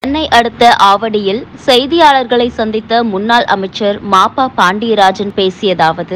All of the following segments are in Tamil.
சென்னை அடுத்த ஆவடியில் செய்தியாளர்களை சந்தித்த முன்னாள் அமைச்சர் மாப்பா பாண்டியராஜன் பேசியதாவது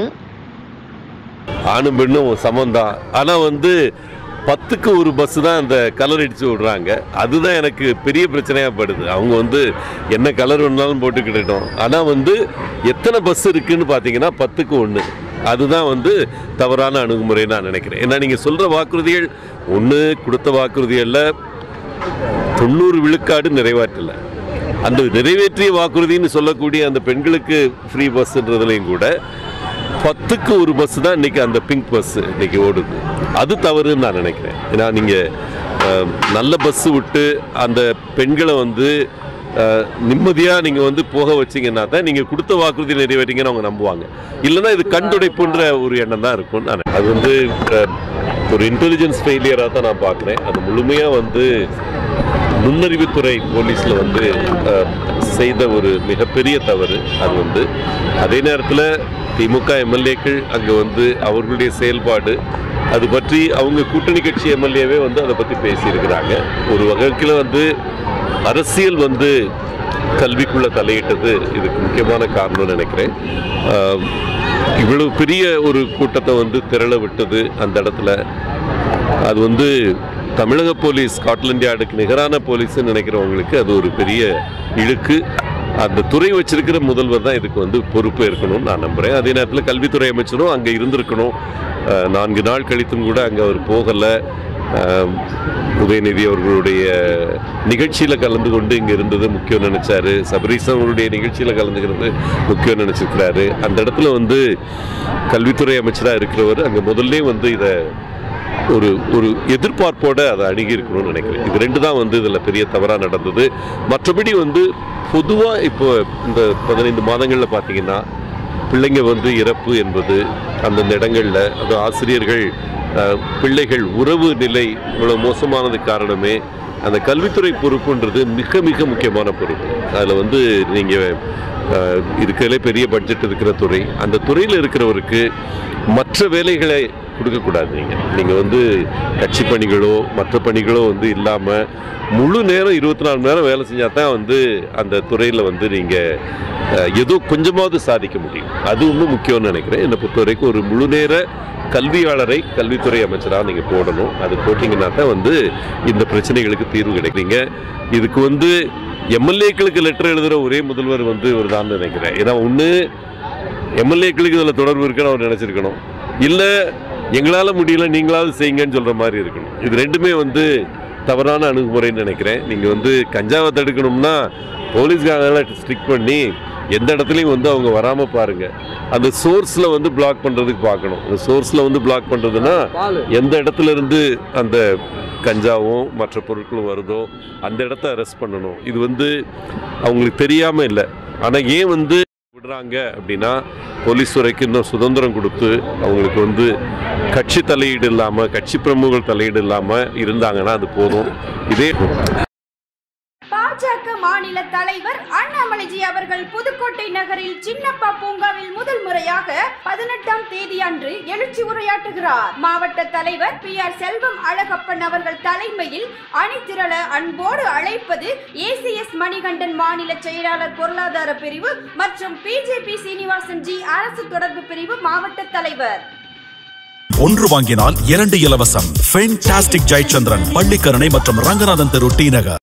ஆணும் பெண்ணும் சமம்தான் ஆனால் வந்து பத்துக்கு ஒரு பஸ் தான் அந்த கலர் அடித்து விடுறாங்க அதுதான் எனக்கு பெரிய பிரச்சனையாக படுது அவங்க வந்து என்ன கலர் வேணாலும் போட்டுக்கிட்டோம் ஆனால் வந்து எத்தனை பஸ் இருக்குன்னு பார்த்தீங்கன்னா பத்துக்கு ஒன்று அதுதான் வந்து தவறான அணுகுமுறை நான் நினைக்கிறேன் ஏன்னா நீங்கள் சொல்கிற வாக்குறுதிகள் ஒன்று கொடுத்த வாக்குறுதிகளில் தொண்ணூறு விழுக்காடு நிறைவேற்றலை அந்த நிறைவேற்றிய வாக்குறுதின்னு சொல்லக்கூடிய அந்த பெண்களுக்கு ஃப்ரீ பஸ்ன்றதுலையும் கூட பத்துக்கு ஒரு பஸ் தான் இன்னைக்கு அந்த பிங்க் பஸ் இன்னைக்கு ஓடுது அது தவறுன்னு நான் நினைக்கிறேன் ஏன்னா நீங்கள் நல்ல பஸ் விட்டு அந்த பெண்களை வந்து நிம்மதியாக நீங்கள் வந்து போக வச்சீங்கன்னா தான் நீங்கள் கொடுத்த வாக்குறுதி நிறைவேறீங்கன்னு அவங்க நம்புவாங்க இல்லைன்னா இது கண்டுடைப்புன்ற ஒரு எண்ணம் தான் இருக்கும் நான் அது வந்து அஹ், ஒரு இன்டெலிஜென்ஸ் ஃபெயிலியராக தான் நான் பார்க்குறேன் அது முழுமையாக வந்து நுண்ணறிவுத்துறை போலீஸில் வந்து அஹ், செய்த ஒரு மிகப்பெரிய தவறு அது வந்து அதே நேரத்தில் திமுக எம்எல்ஏக்கள் அங்கே வந்து அவர்களுடைய செயல்பாடு அது பற்றி அவங்க கூட்டணி கட்சி எம்எல்ஏவே வந்து அதை பற்றி பேசியிருக்கிறாங்க ஒரு வகையில் வந்து அரசியல் வந்து கல்விக்குள்ள தலையிட்டது இதுக்கு முக்கியமான காரணம்னு நினைக்கிறேன் அஹ், இவ்வளவு பெரிய ஒரு கூட்டத்தை வந்து திரள விட்டது அந்த இடத்துல அது வந்து தமிழக போலீஸ் ஸ்காட்லாண்ட் யார்டுக்கு நிகரான போலீஸ்னு நினைக்கிறவங்களுக்கு அது ஒரு பெரிய இழுக்கு அந்த துறை வச்சிருக்கிற முதல்வர் தான் இதுக்கு வந்து பொறுப்பு இருக்கணும்னு நான் நம்புகிறேன் அதே நேரத்தில் கல்வித்துறை அமைச்சரும் அங்கே இருந்திருக்கணும் அஹ், நான்கு நாள் கழித்தும் கூட அங்கே அவர் போகலை உதயநிதி அவர்களுடைய நிகழ்ச்சியில் கலந்து கொண்டு இங்கே இருந்தது முக்கியம் நினைச்சாரு சபரீசன் அவருடைய நிகழ்ச்சியில் கலந்துக்கிறது முக்கியம் நினைச்சிருக்கிறாரு அந்த இடத்துல வந்து கல்வித்துறை அமைச்சராக இருக்கிறவர் அங்கே முதல்ல வந்து இதை ஒரு ஒரு எதிர்பார்ப்போட அதை அணுகி இருக்கணும்னு நினைக்கிறேன் இது ரெண்டு தான் வந்து இதில் பெரிய தவறாக நடந்தது மற்றபடி வந்து பொதுவாக இப்போ இந்த பதினைந்து மாதங்களில் பார்த்தீங்கன்னா பிள்ளைங்க வந்து இறப்பு என்பது அந்தந்த இடங்களில் அது ஆசிரியர்கள் அஹ், பிள்ளைகள் உறவு நிலை இவ்வளோ மோசமானது காரணமே அந்த கல்வித்துறை பொறுப்புன்றது மிக மிக முக்கியமான பொறுப்பு அதில் வந்து நீங்கள் இருக்கிறதுலே பெரிய பட்ஜெட் இருக்கிற துறை அந்த துறையில் இருக்கிறவருக்கு மற்ற வேலைகளை கொடுக்கக்கூடாது நீங்கள் நீங்கள் வந்து கட்சி பணிகளோ மற்ற பணிகளோ வந்து இல்லாமல் முழு நேரம் இருபத்தி நாலு மணி நேரம் வேலை செஞ்சால் தான் வந்து அந்த துறையில் வந்து நீங்கள் ஏதோ கொஞ்சமாவது சாதிக்க முடியும் அது இன்னும் முக்கியம்னு நினைக்கிறேன் என்னை பொறுத்த வரைக்கும் ஒரு முழு நேர கல்வியாளரை கல்வித்துறை அமைச்சராக நீங்கள் போடணும் அது போட்டிங்கன்னா தான் வந்து இந்த பிரச்சனைகளுக்கு தீர்வு கிடைக்கிறீங்க இதுக்கு வந்து எம்எல்ஏக்களுக்கு லெட்டர் எழுதுகிற ஒரே முதல்வர் வந்து ஒரு தான் நினைக்கிறேன் ஏன்னா ஒன்று எம்எல்ஏக்களுக்கு இதில் தொடர்பு இருக்குன்னு அவர் நினச்சிருக்கணும் இல்லை எங்களால் முடியல நீங்களாவது செய்யுங்கன்னு சொல்கிற மாதிரி இருக்கணும் இது ரெண்டுமே வந்து தவறான அணுகுமுறைன்னு நினைக்கிறேன் நீங்கள் வந்து கஞ்சாவை தடுக்கணும்னா போலீஸ்காரங்களாம் ஸ்ட்ரிக் பண்ணி எந்த இடத்துலையும் வந்து அவங்க வராமல் பாருங்கள் அந்த சோர்ஸில் வந்து பிளாக் பண்ணுறதுக்கு பார்க்கணும் அந்த சோர்ஸில் வந்து பிளாக் பண்ணுறதுன்னா எந்த இடத்துல இருந்து அந்த கஞ்சாவும் மற்ற பொருட்களும் வருதோ அந்த இடத்த அரெஸ்ட் பண்ணணும் இது வந்து அவங்களுக்கு தெரியாமல் இல்லை ஆனால் ஏன் வந்து விடுறாங்க அப்படின்னா போலீஸ் துறைக்கு இன்னும் சுதந்திரம் கொடுத்து அவங்களுக்கு வந்து கட்சி தலையீடு இல்லாமல் கட்சி பிரமுகர்கள் தலையீடு இல்லாமல் இருந்தாங்கன்னா அது போதும் இதே பாஜக மாநில தலைவர் அண்ணாமலைஜி அவர்கள் புதுக்கோட்டை நகரில் சின்னப்பா பூங்காவில் முதல் முறையாக பதினெட்டாம் தேதி அன்று எழுச்சி உரையாற்றுகிறார் மாவட்ட தலைவர் பி ஆர் செல்வம் அழகப்பன் அவர்கள் தலைமையில் அணிதிரள அன்போடு அழைப்பது ஏசிஎஸ் மணிகண்டன் மாநில செயலாளர் பொருளாதார பிரிவு மற்றும் பிஜேபி சீனிவாசன் ஜி அரசு தொடர்பு பிரிவு மாவட்ட தலைவர் ஒன்று வாங்கினால் இரண்டு இலவசம் ஃபென்டாஸ்டிக் ஜெயச்சந்திரன் பள்ளிக்கரணை மற்றும் ரங்கநாதன் தெரு டி நகர்